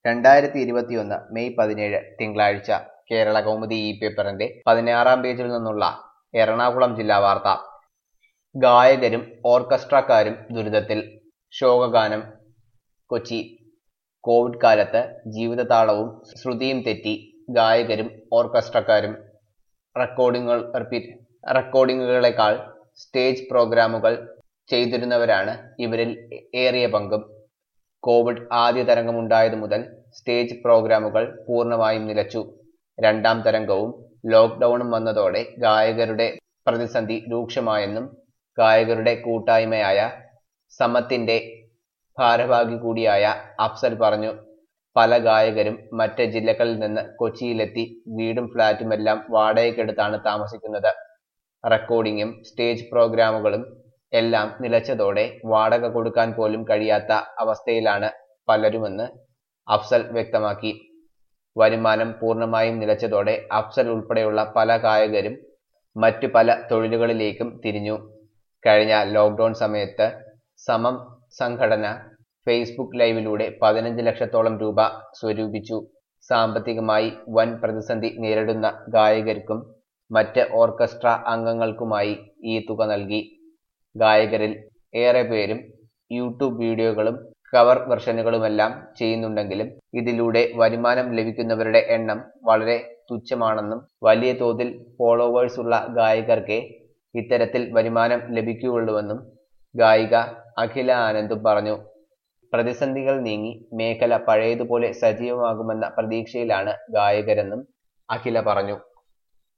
രണ്ടായിരത്തി ഇരുപത്തിയൊന്ന് മെയ് പതിനേഴ് തിങ്കളാഴ്ച കേരള കൗമുദി ഇ പേപ്പറിന്റെ പതിനാറാം പേജിൽ നിന്നുള്ള എറണാകുളം ജില്ലാ വാർത്ത ഗായകരും ഓർക്കസ്ട്രക്കാരും ദുരിതത്തിൽ ശോകഗാനം കൊച്ചി കോവിഡ് കാലത്ത് ജീവിതതാളവും ശ്രുതിയും തെറ്റി ഗായകരും ഓർക്കസ്ട്രക്കാരും റെക്കോർഡിങ്ങുകൾ റിപ്പീറ്റ് റെക്കോർഡിങ്ങുകളെക്കാൾ സ്റ്റേജ് പ്രോഗ്രാമുകൾ ചെയ്തിരുന്നവരാണ് ഇവരിൽ ഏറിയ പങ്കും കോവിഡ് ആദ്യ തരംഗമുണ്ടായതു മുതൽ സ്റ്റേജ് പ്രോഗ്രാമുകൾ പൂർണ്ണമായും നിലച്ചു രണ്ടാം തരംഗവും ലോക്ക്ഡൌണും വന്നതോടെ ഗായകരുടെ പ്രതിസന്ധി രൂക്ഷമായെന്നും ഗായകരുടെ കൂട്ടായ്മയായ സമത്തിന്റെ ഭാരവാഹി കൂടിയായ അഫ്സൽ പറഞ്ഞു പല ഗായകരും മറ്റ് ജില്ലകളിൽ നിന്ന് കൊച്ചിയിലെത്തി വീടും ഫ്ളാറ്റുമെല്ലാം വാടകയ്ക്കെടുത്താണ് താമസിക്കുന്നത് റെക്കോർഡിങ്ങും സ്റ്റേജ് പ്രോഗ്രാമുകളും എല്ലാം നിലച്ചതോടെ വാടക കൊടുക്കാൻ പോലും കഴിയാത്ത അവസ്ഥയിലാണ് പലരുമെന്ന് അഫ്സൽ വ്യക്തമാക്കി വരുമാനം പൂർണ്ണമായും നിലച്ചതോടെ അഫ്സൽ ഉൾപ്പെടെയുള്ള പല ഗായകരും മറ്റു പല തൊഴിലുകളിലേക്കും തിരിഞ്ഞു കഴിഞ്ഞ ലോക്ക്ഡൌൺ സമയത്ത് സമം സംഘടന ഫേസ്ബുക്ക് ലൈവിലൂടെ പതിനഞ്ച് ലക്ഷത്തോളം രൂപ സ്വരൂപിച്ചു സാമ്പത്തികമായി വൻ പ്രതിസന്ധി നേരിടുന്ന ഗായകർക്കും മറ്റ് ഓർക്കസ്ട്ര അംഗങ്ങൾക്കുമായി ഈ തുക നൽകി ഗായകരിൽ ഏറെ പേരും യൂട്യൂബ് വീഡിയോകളും കവർ വെർഷനുകളുമെല്ലാം ചെയ്യുന്നുണ്ടെങ്കിലും ഇതിലൂടെ വരുമാനം ലഭിക്കുന്നവരുടെ എണ്ണം വളരെ തുച്ഛമാണെന്നും വലിയ തോതിൽ ഫോളോവേഴ്സ് ഉള്ള ഗായകർക്കേ ഇത്തരത്തിൽ വരുമാനം ലഭിക്കുകയുള്ളൂവെന്നും ഗായിക അഖില ആനന്ദും പറഞ്ഞു പ്രതിസന്ധികൾ നീങ്ങി മേഖല പഴയതുപോലെ സജീവമാകുമെന്ന പ്രതീക്ഷയിലാണ് ഗായകരെന്നും അഖില പറഞ്ഞു